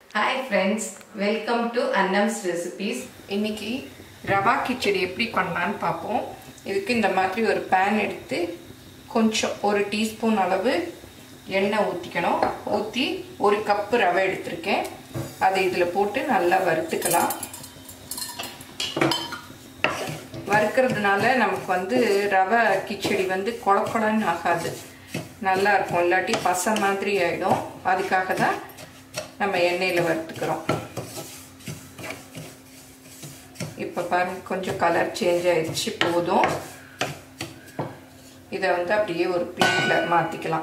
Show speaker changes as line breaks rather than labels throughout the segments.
hi friends welcome to Annams recipes
இன்னைக்கு ரவா கிச்சடி எப்படி பண்ணலான்னு பார்ப்போம் இதுக்கு இந்த மாதிரி ஒரு பேன் எடுத்து கொஞ்சம் ஒரு டீஸ்பூன் அளவு எண்ணெய் ஊற்றிக்கணும் ஊற்றி ஒரு கப்பு ரவை எடுத்திருக்கேன் அதை இதில் போட்டு நல்லா வறுத்துக்கலாம் வறுக்கிறதுனால நமக்கு வந்து ரவை கிச்சடி வந்து குழக்குழன்னு ஆகாது நல்லா இருக்கும் இல்லாட்டி பசை மாதிரி ஆகிடும் அதுக்காக தான் நம்ம எண்ணெயில் வறுத்துக்கிறோம் இப்போ பாருங்க கொஞ்சம் கலர் சேஞ்ச் ஆயிடுச்சு போதும் இதை வந்து அப்படியே ஒரு பிளேட்டில் மாற்றிக்கலாம்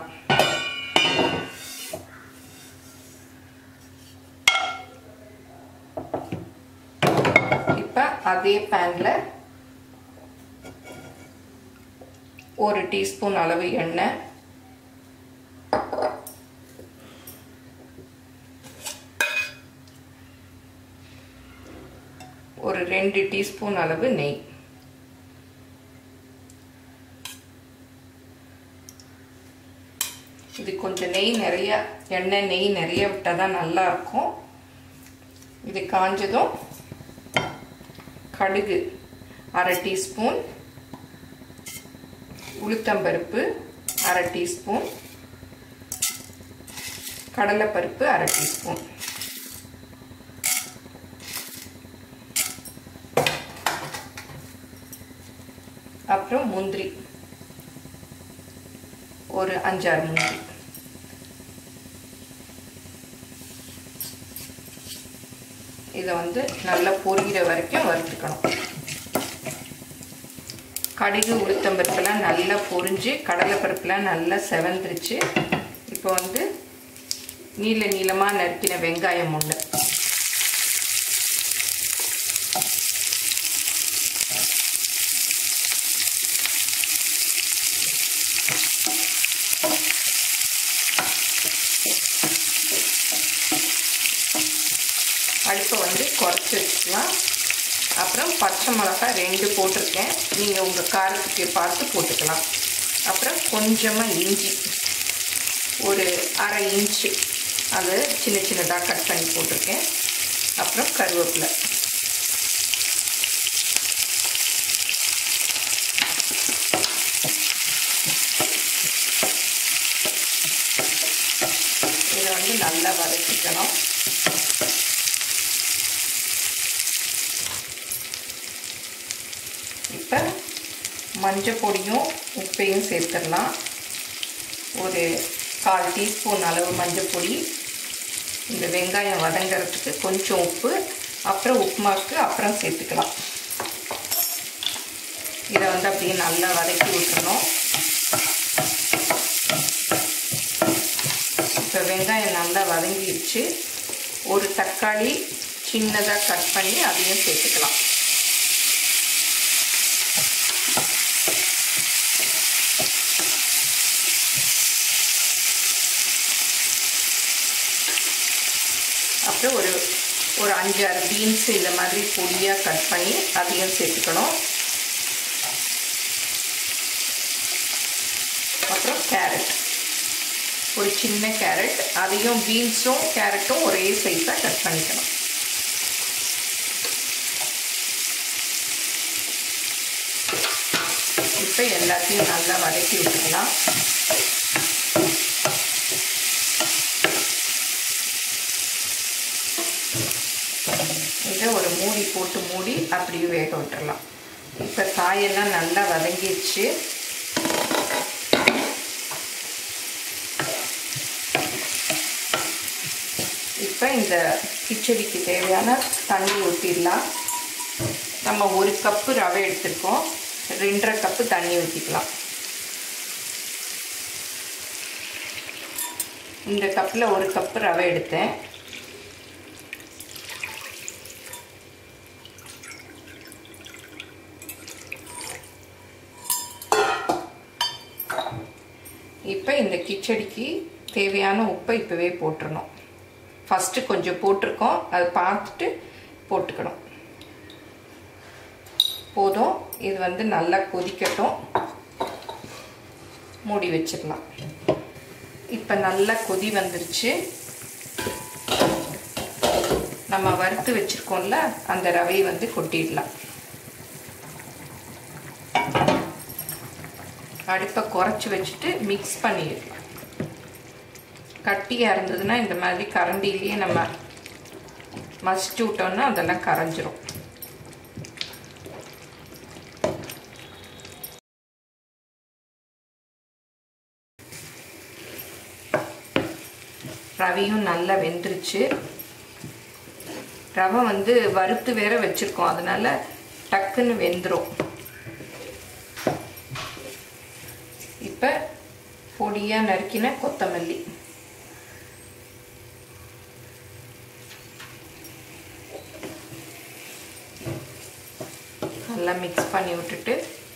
இப்போ அதே பேனில் ஒரு டீஸ்பூன் அளவு எண்ணெய் ஒரு ரெண்டு டீஸ்பூன் அளவு நெய் இது கொஞ்சம் நெய் நிறைய எண்ணெய் நெய் நிறைய விட்டால் தான் நல்லா இருக்கும் இது காஞ்சதும் கடுகு அரை டீஸ்பூன் உளுத்தம்பருப்பு அரை டீஸ்பூன் கடலைப்பருப்பு அரை டீஸ்பூன் அப்புறம் முந்திரி ஒரு அஞ்சாறு முந்திரி இதை வந்து நல்லா பொரிகிற வரைக்கும் வறுத்துக்கணும் கடுகு உளுத்தம்பருப்புலாம் நல்லா பொரிஞ்சு கடலைப்பருப்புலாம் நல்லா செவந்துருச்சு இப்போ வந்து நீல நீளமாக நறுக்கின வெங்காயம் ஒன்று அடுப்பை வந்து குறைச்சி வச்சுக்கலாம் அப்புறம் பச்சை மிளகா ரெண்டு போட்டிருக்கேன் நீங்கள் உங்கள் காரத்துக்கு பார்த்து போட்டுக்கலாம் அப்புறம் கொஞ்சமாக இஞ்சி ஒரு அரை இன்ச்சு அதை சின்ன சின்னதாக கட் பண்ணி போட்டிருக்கேன் அப்புறம் கருவேப்பிலை இதை வந்து நல்லா வதக்கிக்கணும் இப்போ மஞ்சள் பொடியும் உப்பையும் சேர்த்துடலாம் ஒரு கால் டீஸ்பூன் அளவு மஞ்சள் பொடி இந்த வெங்காயம் வதங்கிறதுக்கு கொஞ்சம் உப்பு அப்புறம் உப்புமாவுக்கு அப்புறம் சேர்த்துக்கலாம் இதை வந்து அப்படியே நல்லா வதக்கி விட்டுறணும் இப்போ வெங்காயம் நல்லா வதங்கிடுச்சு ஒரு தக்காளி சின்னதாக கட் பண்ணி அதையும் சேர்த்துக்கலாம் அப்புறம் ஒரு ஒரு அஞ்சாறு பீன்ஸ் இந்த மாதிரி பொடியாக கட் பண்ணி அதையும் சேர்த்துக்கணும் அப்புறம் கேரட் ஒரு சின்ன கேரட் அதையும் பீன்ஸும் கேரட்டும் ஒரே சைஸாக கட் பண்ணிக்கணும் இப்போ எல்லாத்தையும் நல்லா வதக்கி விட்டுக்கலாம் இதை ஒரு மூடி போட்டு மூடி அப்படியே வேக விட்டுறலாம் இப்போ காயெல்லாம் நல்லா வதங்கிடுச்சு இப்போ இந்த கிச்சடிக்கு தேவையான தண்ணி ஊற்றிடலாம் நம்ம ஒரு கப்பு ரவை எடுத்திருக்கோம் ரெண்டரை கப்பு தண்ணி ஊற்றிக்கலாம் இந்த கப்பில் ஒரு கப்பு ரவை எடுத்தேன் இப்போ இந்த கிச்சடிக்கு தேவையான உப்பை இப்போவே போட்டுடணும் ஃபஸ்ட்டு கொஞ்சம் போட்டிருக்கோம் அதை பார்த்துட்டு போட்டுக்கணும் போதும் இது வந்து நல்லா கொதிக்கட்டும் மூடி வச்சிடலாம் இப்போ நல்லா கொதி வந்துருச்சு நம்ம வறுத்து வச்சுருக்கோம்ல அந்த ரவையை வந்து கொட்டிடலாம் அடுப்பை குறைச்சி வச்சுட்டு மிக்ஸ் பண்ணிடலாம் கட்டியாக இருந்ததுன்னா இந்த மாதிரி கரண்டிலேயே நம்ம மசிச்சு விட்டோம்னா அதெல்லாம் கரைஞ்சிரும் ரவையும் நல்லா வெந்துருச்சு ரவை வந்து வறுத்து வேற வச்சுருக்கோம் அதனால டக்குன்னு வெந்துடும் இப்போ பொடியாக நறுக்கின கொத்தமல்லி நல்லா மிக்ஸ் பண்ணி விட்டுட்டு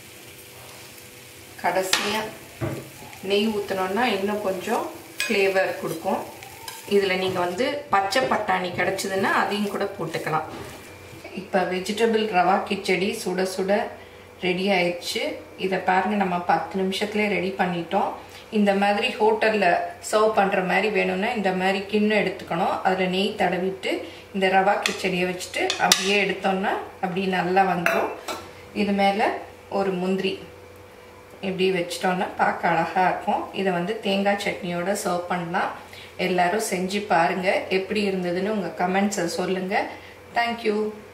கடைசியாக நெய் ஊற்றினோன்னா இன்னும் கொஞ்சம் ஃப்ளேவர் கொடுக்கும் இதில் நீங்கள் வந்து பச்சை பட்டாணி கிடச்சிதுன்னா அதையும் கூட போட்டுக்கலாம் இப்போ வெஜிடபிள் ரவா கிச்சடி சுட சுட ரெடி ஆயிடுச்சு இதை பாருங்கள் நம்ம பத்து நிமிஷத்துலேயே ரெடி பண்ணிட்டோம் இந்த மாதிரி ஹோட்டலில் சர்வ் பண்ணுற மாதிரி வேணும்னா இந்த மாதிரி கிண்ணம் எடுத்துக்கணும் அதில் நெய் தடவிட்டு இந்த ரவா கிச்சடியை வச்சுட்டு அப்படியே எடுத்தோம்னா அப்படி நல்லா வந்துடும் இது மேலே ஒரு முந்திரி இப்படி வச்சிட்டோன்னா பார்க்க அழகாக இருக்கும் இதை வந்து தேங்காய் சட்னியோட சர்வ் பண்ணலாம் எல்லாரும் செஞ்சு பாருங்கள் எப்படி இருந்ததுன்னு உங்கள் கமெண்ட்ஸை சொல்லுங்கள் தேங்க்யூ